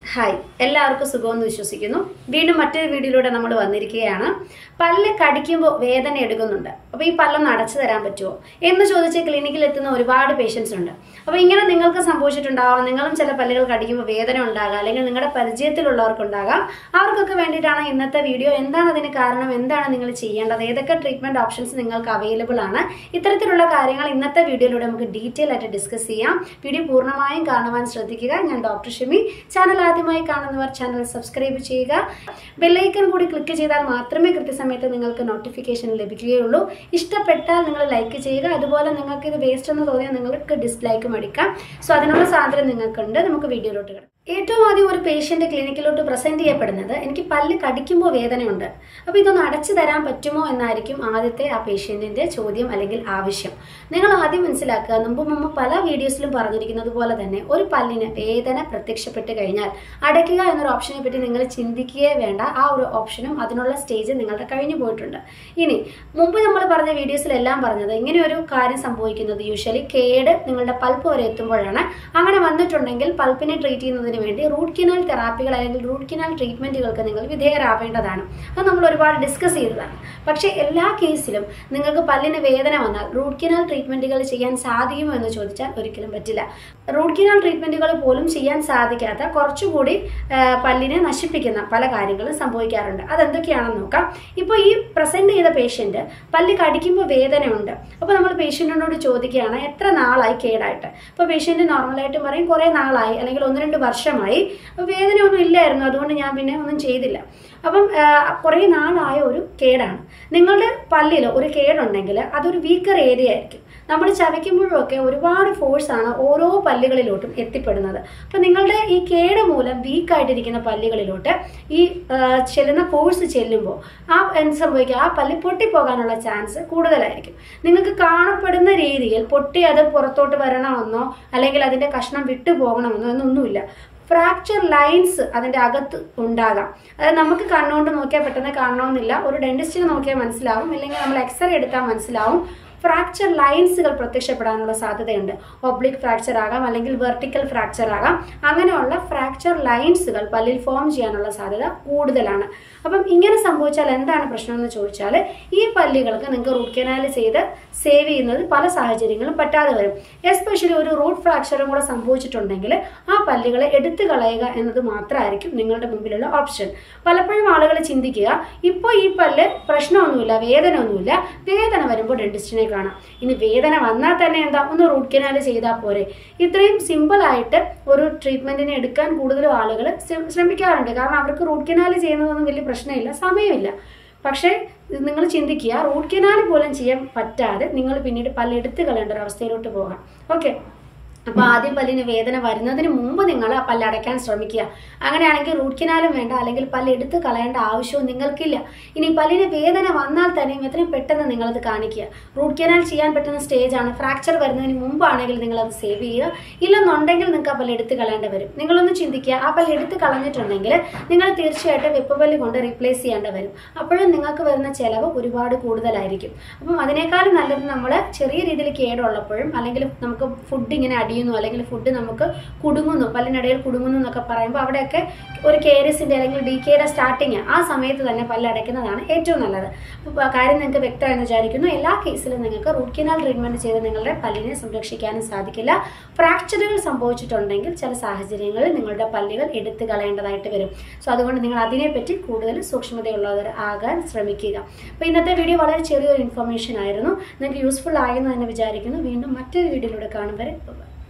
Hi എല്ലാവർക്കും സുഖമെന്ന് വിശ്വസിക്കുന്നു വീണ്ടും മറ്റൊരു വീഡിയോയിലൂടെ നമ്മൾ വന്നിരിക്കുകയാണ് പല്ല് കടിക്കുമ്പോൾ വേദന എടുക്കുന്നുണ്ട് അപ്പോൾ ഈ പല്ലൊന്ന് അടച്ചു തരാൻ പറ്റുമോ എന്ന് ചോദിച്ച് ക്ലിനിക്കിൽ എത്തുന്ന ഒരുപാട് പേഷ്യൻസ് ഉണ്ട് അപ്പോൾ ഇങ്ങനെ നിങ്ങൾക്ക് സംഭവിച്ചിട്ടുണ്ടാവാം നിങ്ങളും ചില പല്ലുകൾ കടിക്കുമ്പോൾ വേദന ഉണ്ടാകാം അല്ലെങ്കിൽ നിങ്ങളുടെ പരിചയത്തിലുള്ളവർക്കുണ്ടാകാം അവർക്കൊക്കെ വേണ്ടിയിട്ടാണ് ഇന്നത്തെ വീഡിയോ എന്താണ് അതിന് കാരണം എന്താണ് നിങ്ങൾ ചെയ്യേണ്ടത് ഏതൊക്കെ ട്രീറ്റ്മെന്റ് ഓപ്ഷൻസ് നിങ്ങൾക്ക് അവൈലബിൾ ആണ് ഇത്തരത്തിലുള്ള കാര്യങ്ങൾ ഇന്നത്തെ വീഡിയോയിലൂടെ നമുക്ക് ഡീറ്റെയിൽ ആയിട്ട് ഡിസ്കസ് ചെയ്യാം വീഡിയോ പൂർണ്ണമായും കാണുവാൻ ശ്രദ്ധിക്കുക ഞാൻ ഡോക്ടർ ഷിമി ചാനൽ ആദ്യമായി കാണുന്നവർ ചാനൽ സബ്സ്ക്രൈബ് ചെയ്യുക ബെല്ലൈക്കൺ കൂടി ക്ലിക്ക് ചെയ്താൽ മാത്രമേ കൃത്യസമയത്ത് നിങ്ങൾക്ക് നോട്ടിഫിക്കേഷൻ ലഭിക്കുകയുള്ളൂ ഇഷ്ടപ്പെട്ടാൽ നിങ്ങൾ ലൈക്ക് ചെയ്യുക അതുപോലെ നിങ്ങൾക്ക് ഇത് വേസ്റ്റ് എന്ന് തോന്നിയാൽ നിങ്ങൾക്ക് ഡിസ്ലൈക്കും അടിക്കാം സോ അതിനുള്ള സ്വാതന്ത്ര്യം നിങ്ങൾക്കുണ്ട് നമുക്ക് വീഡിയോയിലോട്ട് കിടക്കാം ഏറ്റവും ആദ്യം ഒരു പേഷ്യന്റ് ക്ലിനിക്കിലോട്ട് പ്രസന്റ് ചെയ്യപ്പെടുന്നത് എനിക്ക് പല്ല് കടിക്കുമ്പോൾ വേദനയുണ്ട് അപ്പോൾ ഇതൊന്ന് അടച്ചു തരാൻ പറ്റുമോ എന്നായിരിക്കും ആദ്യത്തെ ആ പേഷ്യന്റിന്റെ ചോദ്യം അല്ലെങ്കിൽ ആവശ്യം നിങ്ങൾ ആദ്യം മനസ്സിലാക്കുക മുമ്പ് മുമ്പ് പല വീഡിയോസിലും പറഞ്ഞിരിക്കുന്നത് പോലെ തന്നെ ഒരു പല്ലിന് വേദന പ്രത്യക്ഷപ്പെട്ട് കഴിഞ്ഞാൽ അടയ്ക്കുക എന്നൊരു ഓപ്ഷനെ പറ്റി നിങ്ങൾ ചിന്തിക്കുകയേ വേണ്ട ആ ഒരു ഓപ്ഷനും അതിനുള്ള സ്റ്റേജ് നിങ്ങളുടെ കഴിഞ്ഞു പോയിട്ടുണ്ട് ഇനി മുമ്പ് നമ്മൾ പറഞ്ഞ വീഡിയോസിലെല്ലാം പറഞ്ഞത് ഇങ്ങനെ ഒരു കാര്യം സംഭവിക്കുന്നത് യൂഷ്വലി കേട് നിങ്ങളുടെ പൾപ്പ് വരെ എത്തുമ്പോഴാണ് അങ്ങനെ വന്നിട്ടുണ്ടെങ്കിൽ പൾപ്പിനെ ട്രീറ്റ് ചെയ്യുന്നതിന് വേണ്ടി റൂട്ട് കനാൽ തെറാപ്പികൾ അല്ലെങ്കിൽ റൂട്ട് കനാൽ ട്രീറ്റ്മെന്റുകൾക്ക് നിങ്ങൾ വിധേയരാവേണ്ടതാണ് അത് നമ്മൾ ഒരുപാട് ഡിസ്കസ് ചെയ്തതാണ് പക്ഷേ എല്ലാ കേസിലും നിങ്ങൾക്ക് പല്ലിന് വേദന വന്നാൽ റൂട്ട് കനാൽ ട്രീറ്റ്മെന്റുകൾ ചെയ്യാൻ സാധിക്കുമോ എന്ന് ചോദിച്ചാൽ ഒരിക്കലും പറ്റില്ല റൂട്ട് കനാൽ ട്രീറ്റ്മെന്റുകൾ പോലും ചെയ്യാൻ സാധിക്കാത്ത കുറച്ചുകൂടി ആ, പല്ലിനെ നശിപ്പിക്കുന്ന പല കാര്യങ്ങളും സംഭവിക്കാറുണ്ട് അതെന്തൊക്കെയാണെന്ന് നോക്കാം ഇപ്പോൾ ഈ പ്രസന്റ് ചെയ്ത പേഷ്യന്റ് പല്ല് കടിക്കുമ്പോൾ വേദനയുണ്ട് അപ്പോൾ നമ്മൾ പേഷ്യന്റിനോട് ചോദിക്കുകയാണ് എത്ര നാളായി കേടായിട്ട് അപ്പോൾ പേഷ്യന്റ് നോർമലായിട്ട് പറയും കുറേ നാളായി അല്ലെങ്കിൽ ഒന്ന് രണ്ട് വർഷമായി അപ്പോൾ വേദനയൊന്നും ഇല്ലായിരുന്നു അതുകൊണ്ട് ഞാൻ പിന്നെ ഒന്നും ചെയ്തില്ല അപ്പം ആ, കുറേ നാളായ ഒരു കേടാണ് നിങ്ങളുടെ പല്ലിൽ ഒരു കേടുണ്ടെങ്കിൽ അതൊരു വീക്കർ ഏരിയ ആയിരിക്കും നമ്മൾ ചവയ്ക്കുമ്പോഴൊക്കെ ഒരുപാട് ഫോഴ്സാണ് ഓരോ പല്ലുകളിലോട്ടും എത്തിപ്പെടുന്നത് അപ്പം നിങ്ങളുടെ ഈ കേട് മൂലം വീക്കായിട്ടിരിക്കുന്ന പല്ലുകളിലോട്ട് ഈ ആ, ചെല്ലുന്ന ഫോഴ്സ് ചെല്ലുമ്പോൾ ആ എന്ത് സംഭവിക്കുക ആ പല്ല് പൊട്ടിപ്പോകാനുള്ള ചാൻസ് കൂടുതലായിരിക്കും നിങ്ങൾക്ക് കാണപ്പെടുന്ന രീതിയിൽ പൊട്ടി അത് പുറത്തോട്ട് വരണമെന്നോ അല്ലെങ്കിൽ അതിൻ്റെ കഷ്ണം വിട്ടു പോകണമെന്നോ എന്നൊന്നുമില്ല ഫ്രാക്ചർ ലൈൻസ് അതിൻ്റെ അകത്ത് ഉണ്ടാകാം അതായത് നമുക്ക് കണ്ണുകൊണ്ട് നോക്കിയാൽ പെട്ടെന്ന് കാണണമെന്നില്ല ഒരു ഡെന്റിസ്റ്റിനെ നോക്കിയാൽ മനസ്സിലാവും ഇല്ലെങ്കിൽ നമ്മൾ എക്സ്റേ എടുത്താൽ മനസ്സിലാവും ഫ്രാക്ചർ ലൈൻസുകൾ പ്രത്യക്ഷപ്പെടാനുള്ള സാധ്യതയുണ്ട് ഒബ്ലിക് ഫ്രാക്ചർ ആകാം അല്ലെങ്കിൽ വെർട്ടിക്കൽ ഫ്രാക്ചർ ആകാം അങ്ങനെയുള്ള ഫ്രാക്ചർ ലൈൻസുകൾ പല്ലിൽ ഫോം ചെയ്യാനുള്ള സാധ്യത കൂടുതലാണ് അപ്പം ഇങ്ങനെ സംഭവിച്ചാൽ എന്താണ് പ്രശ്നം എന്ന് ചോദിച്ചാൽ ഈ പല്ലുകൾക്ക് നിങ്ങൾക്ക് റൂട്ട് കനാൽ ചെയ്ത് സേവ് ചെയ്യുന്നത് പല സാഹചര്യങ്ങളും പറ്റാതെ വരും എസ്പെഷ്യലി ഒരു റൂട്ട് ഫ്രാക്ചറും കൂടെ സംഭവിച്ചിട്ടുണ്ടെങ്കിൽ ആ പല്ലുകളെ എടുത്തു കളയുക എന്നത് മാത്രമായിരിക്കും നിങ്ങളുടെ മുമ്പിലുള്ള ഓപ്ഷൻ പലപ്പോഴും ആളുകൾ ചിന്തിക്കുക ഇപ്പോൾ ഈ പല്ല് പ്രശ്നമൊന്നുമില്ല വേദന ഒന്നുമില്ല വേദന വരുമ്പോൾ ഡെന്റിസ്റ്റിനെ കാണാം ഇനി വേദന വന്നാൽ തന്നെ എന്താ ഒന്ന് റൂട്ട് കനാൽ ചെയ്താൽ പോരെ ഇത്രയും സിമ്പിളായിട്ട് ഒരു ട്രീറ്റ്മെന്റിനെ എടുക്കാൻ കൂടുതലും ആളുകൾ ശ്രമിക്കാറുണ്ട് കാരണം അവർക്ക് റൂട്ട് കനാൽ ചെയ്യുന്നതൊന്നും വലിയ പ്രശ്നമില്ല സമയമില്ല പക്ഷേ നിങ്ങൾ ചിന്തിക്കുക റൂട്ട് കനാൽ പോലും ചെയ്യാൻ പറ്റാതെ നിങ്ങൾ പിന്നീട് പല്ല് എടുത്തു കളയേണ്ട ഒരു അവസ്ഥയിലോട്ട് പോകാം ഓക്കെ അപ്പോൾ ആദ്യം പല്ലിന് വേദന വരുന്നതിന് മുമ്പ് നിങ്ങൾ ആ പല്ല് അടയ്ക്കാൻ ശ്രമിക്കുക അങ്ങനെയാണെങ്കിൽ റൂട്ട് കനാലും വേണ്ട അല്ലെങ്കിൽ പല്ല് എടുത്ത് കളയേണ്ട ആവശ്യവും നിങ്ങൾക്കില്ല ഇനി പല്ലിന് വേദന വന്നാൽ തന്നെയും എത്രയും പെട്ടെന്ന് നിങ്ങളത് കാണിക്കുക റൂട്ട് കനാൽ ചെയ്യാൻ പറ്റുന്ന സ്റ്റേജാണ് ഫ്രാക്ചർ വരുന്നതിന് മുമ്പാണെങ്കിൽ നിങ്ങളത് സേവ് ചെയ്യുക ഇല്ലെന്നുണ്ടെങ്കിൽ നിങ്ങൾക്ക് ആ പല്ല് എടുത്ത് കളയേണ്ടി വരും നിങ്ങളൊന്ന് ചിന്തിക്കുക ആ പല്ല് എടുത്ത് കളഞ്ഞിട്ടുണ്ടെങ്കിൽ നിങ്ങൾ തീർച്ചയായിട്ടും വെപ്പുപല്ല് കൊണ്ട് റീപ്ലേസ് ചെയ്യേണ്ടി വരും അപ്പോഴും നിങ്ങൾക്ക് വരുന്ന ചിലവ് ഒരുപാട് കൂടുതലായിരിക്കും അപ്പം അതിനേക്കാളും നല്ലത് നമ്മൾ ചെറിയ രീതിയിൽ കേടുള്ളപ്പോഴും അല്ലെങ്കിൽ നമുക്ക് ഫുഡ് ഇങ്ങനെ അടിയുന്നു അല്ലെങ്കിൽ ഫുഡ് നമുക്ക് കുടുങ്ങുന്നു പല്ലിനിടയിൽ കുടുങ്ങുന്നു എന്നൊക്കെ പറയുമ്പോൾ അവിടെയൊക്കെ ഒരു കേരസിൻ്റെ അല്ലെങ്കിൽ ഡി കെയുടെ സ്റ്റാർട്ടിങ് ആ സമയത്ത് തന്നെ പല്ലടയ്ക്കുന്നതാണ് ഏറ്റവും നല്ലത് അപ്പോൾ ആ കാര്യം നിങ്ങൾക്ക് വ്യക്തമായെന്ന് വിചാരിക്കുന്നു എല്ലാ കേസിലും നിങ്ങൾക്ക് റൂട്ട് കനാൽ ട്രീറ്റ്മെൻറ്റ് ചെയ്ത് നിങ്ങളുടെ പല്ലിനെ സംരക്ഷിക്കാനും സാധിക്കില്ല ഫ്രാക്ചറുകൾ സംഭവിച്ചിട്ടുണ്ടെങ്കിൽ ചില സാഹചര്യങ്ങളിൽ നിങ്ങളുടെ പല്ലുകൾ എടുത്തു കളയേണ്ടതായിട്ട് വരും സോ അതുകൊണ്ട് നിങ്ങൾ അതിനെപ്പറ്റി കൂടുതൽ സൂക്ഷ്മതയുള്ളവർ ആകാൻ ശ്രമിക്കുക അപ്പോൾ ഇന്നത്തെ വീഡിയോ വളരെ ചെറിയൊരു ഇൻഫർമേഷൻ ആയിരുന്നു നിങ്ങൾക്ക് യൂസ്ഫുൾ ആയെന്ന് തന്നെ വിചാരിക്കുന്നു വീണ്ടും മറ്റൊരു വീഡിയോയിലൂടെ കാണും വരെ bye.